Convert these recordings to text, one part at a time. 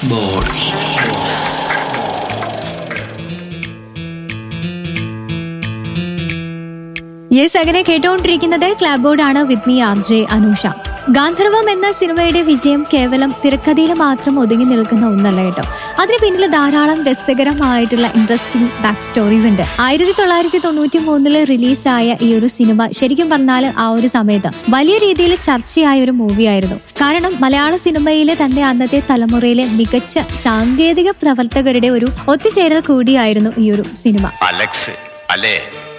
board yes അങ്ങനെ കേട്ടുകൊണ്ടിരിക്കുന്നത് ക്ലാബ് ബോർഡാണ് വിത്ത് മീ ആർ ജെ അനുഷ ഗാന്ധർവം എന്ന സിനിമയുടെ വിജയം കേവലം തിരക്കഥയിൽ മാത്രം ഒതുങ്ങി നിൽക്കുന്ന ഒന്നല്ല കേട്ടോ അതിന് പിന്നിൽ ധാരാളം രസകരമായിട്ടുള്ള ഇൻട്രസ്റ്റിംഗ് ബാക്ക് സ്റ്റോറീസ് ഉണ്ട് ആയിരത്തി തൊള്ളായിരത്തി തൊണ്ണൂറ്റി മൂന്നില് റിലീസായ ഈ ഒരു സിനിമ ശരിക്കും പറഞ്ഞാൽ ആ ഒരു സമയത്ത് വലിയ രീതിയിൽ ചർച്ചയായ ഒരു മൂവിയായിരുന്നു കാരണം മലയാള സിനിമയിലെ തന്നെ അന്നത്തെ തലമുറയിലെ മികച്ച സാങ്കേതിക പ്രവർത്തകരുടെ ഒരു ഒത്തുചേരൽ കൂടിയായിരുന്നു ഈ ഒരു സിനിമ അലക്സ് അല്ലേ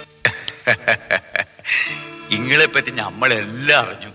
ഇങ്ങളെ പറ്റി നമ്മളെല്ലാം അറിഞ്ഞു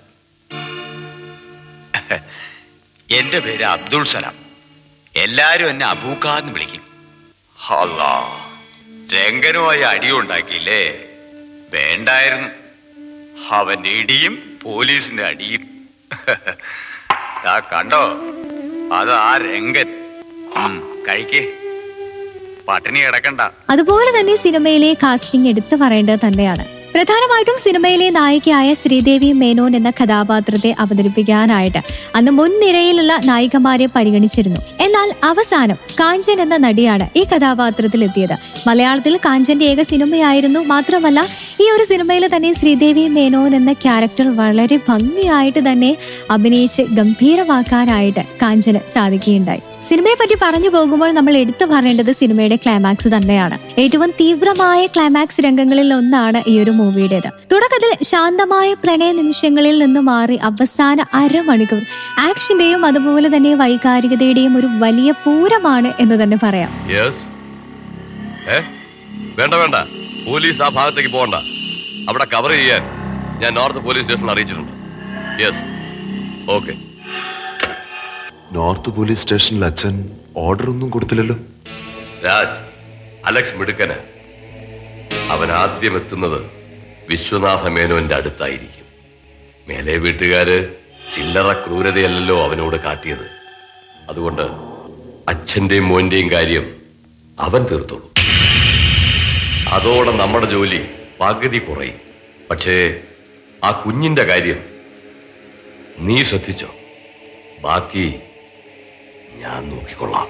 എന്റെ പേര് അബ്ദുൾ സലാം എല്ലാരും എന്നെ അബൂക്കാന്ന് വിളിക്കും അല്ലാ രംഗനുമായി അടിയുണ്ടാക്കിയില്ലേ വേണ്ടായിരുന്നു അവന്റെ ഇടിയും പോലീസിന്റെ അടിയും ദാ കണ്ടോ അത് ആ രംഗൻ ഉം, കഴിക്കേ പട്ടിണി കിടക്കണ്ട അതുപോലെ തന്നെ സിനിമയിലെ കാസ്റ്റിംഗ് എടുത്തു പറയേണ്ടത് തന്നെയാണ് പ്രധാനമായിട്ടും സിനിമയിലെ നായികയായ ശ്രീദേവി മേനോൻ എന്ന കഥാപാത്രത്തെ അവതരിപ്പിക്കാനായിട്ട് അന്ന് മുൻനിരയിലുള്ള നായികമാരെ പരിഗണിച്ചിരുന്നു എന്നാൽ അവസാനം കാഞ്ചൻ എന്ന നടിയാണ് ഈ കഥാപാത്രത്തിൽ എത്തിയത് മലയാളത്തിൽ കാഞ്ചന്റെ ഏക സിനിമയായിരുന്നു മാത്രമല്ല ഈ ഒരു സിനിമയിൽ തന്നെ ശ്രീദേവി മേനോൻ എന്ന ക്യാരക്ടർ വളരെ ഭംഗിയായിട്ട് തന്നെ അഭിനയിച്ച് ഗംഭീരമാക്കാനായിട്ട് കാഞ്ചന് സാധിക്കുകയുണ്ടായി സിനിമയെ പറ്റി പറഞ്ഞു പോകുമ്പോൾ നമ്മൾ എടുത്തു പറയേണ്ടത് സിനിമയുടെ ക്ലൈമാക്സ് തന്നെയാണ് ഏറ്റവും തീവ്രമായ ക്ലൈമാക്സ് രംഗങ്ങളിൽ ഒന്നാണ് ഈ ഒരു മൂവിയുടേത് തുടക്കത്തിൽ ശാന്തമായ പ്രണയ നിമിഷങ്ങളിൽ നിന്ന് മാറി അവസാന അരമണിക്കൂർ ആക്ഷന്റെയും അതുപോലെ തന്നെ വൈകാരികതയുടെയും ഒരു വലിയ പൂരമാണ് എന്ന് തന്നെ പറയാം യെസ് ഏ വേണ്ട വേണ്ട പോലീസ് ആ ഭാഗത്തേക്ക് പോകണ്ട അവിടെ കവർ ചെയ്യാൻ ഞാൻ നോർത്ത് പോലീസ് സ്റ്റേഷനിൽ അറിയിച്ചിട്ടുണ്ട് യെസ് ഓക്കെ നോർത്ത് പോലീസ് സ്റ്റേഷനിൽ അച്ഛൻ ഓർഡർ ഒന്നും കൊടുത്തില്ലല്ലോ രാജ് അലക്സ് മിടുക്കന് അവൻ ആദ്യം എത്തുന്നത് വിശ്വനാഥ മേനോന്റെ അടുത്തായിരിക്കും മേലെ വീട്ടുകാര് ചില്ലറ ക്രൂരതയല്ലല്ലോ അവനോട് കാട്ടിയത് അതുകൊണ്ട് അച്ഛന്റെയും മോന്റെയും കാര്യം അവൻ തീർത്തോളൂ അതോടെ നമ്മുടെ ജോലി പകുതി കുറയും പക്ഷേ ആ കുഞ്ഞിന്റെ കാര്യം നീ ശ്രദ്ധിച്ചോ ബാക്കി ഞാൻ നോക്കിക്കൊള്ളാം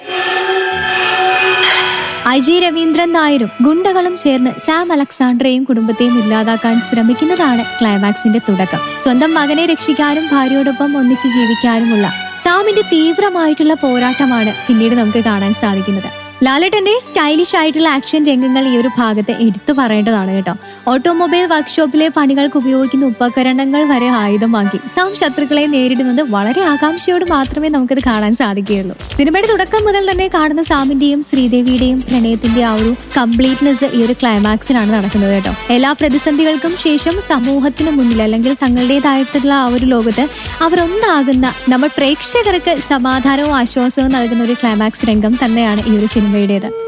ഐ ജി രവീന്ദ്രൻ നായരും ഗുണ്ടകളും ചേർന്ന് സാം അലക്സാണ്ടറെയും കുടുംബത്തെയും ഇല്ലാതാക്കാൻ ശ്രമിക്കുന്നതാണ് ക്ലൈമാക്സിന്റെ തുടക്കം സ്വന്തം മകനെ രക്ഷിക്കാനും ഭാര്യയോടൊപ്പം ഒന്നിച്ചു ജീവിക്കാനുമുള്ള സാമിന്റെ തീവ്രമായിട്ടുള്ള പോരാട്ടമാണ് പിന്നീട് നമുക്ക് കാണാൻ സാധിക്കുന്നത് ലാലേട്ടന്റെ സ്റ്റൈലിഷ് ആയിട്ടുള്ള ആക്ഷൻ രംഗങ്ങൾ ഈ ഒരു ഭാഗത്ത് എടുത്തു പറയേണ്ടതാണ് കേട്ടോ ഓട്ടോമൊബൈൽ വർക്ക്ഷോപ്പിലെ പണികൾക്ക് ഉപയോഗിക്കുന്ന ഉപകരണങ്ങൾ വരെ ആയുധമാക്കി സാം ശത്രുക്കളെ നേരിടുന്നത് വളരെ ആകാംക്ഷയോട് മാത്രമേ നമുക്കത് കാണാൻ സാധിക്കുകയുള്ളൂ സിനിമയുടെ തുടക്കം മുതൽ തന്നെ കാണുന്ന സാമിന്റെയും ശ്രീദേവിയുടെയും പ്രണയത്തിന്റെ ആ ഒരു കംപ്ലീറ്റ്നെസ് ഈ ഒരു ക്ലൈമാക്സിലാണ് നടക്കുന്നത് കേട്ടോ എല്ലാ പ്രതിസന്ധികൾക്കും ശേഷം സമൂഹത്തിന് മുന്നിൽ അല്ലെങ്കിൽ തങ്ങളുടേതായിട്ടുള്ള ആ ഒരു ലോകത്ത് അവർ ഒന്നാകുന്ന നമ്മൾ പ്രേക്ഷകർക്ക് സമാധാനവും ആശ്വാസവും നൽകുന്ന ഒരു ക്ലൈമാക്സ് രംഗം തന്നെയാണ് ഈ ഒരു സിനിമയുടേത്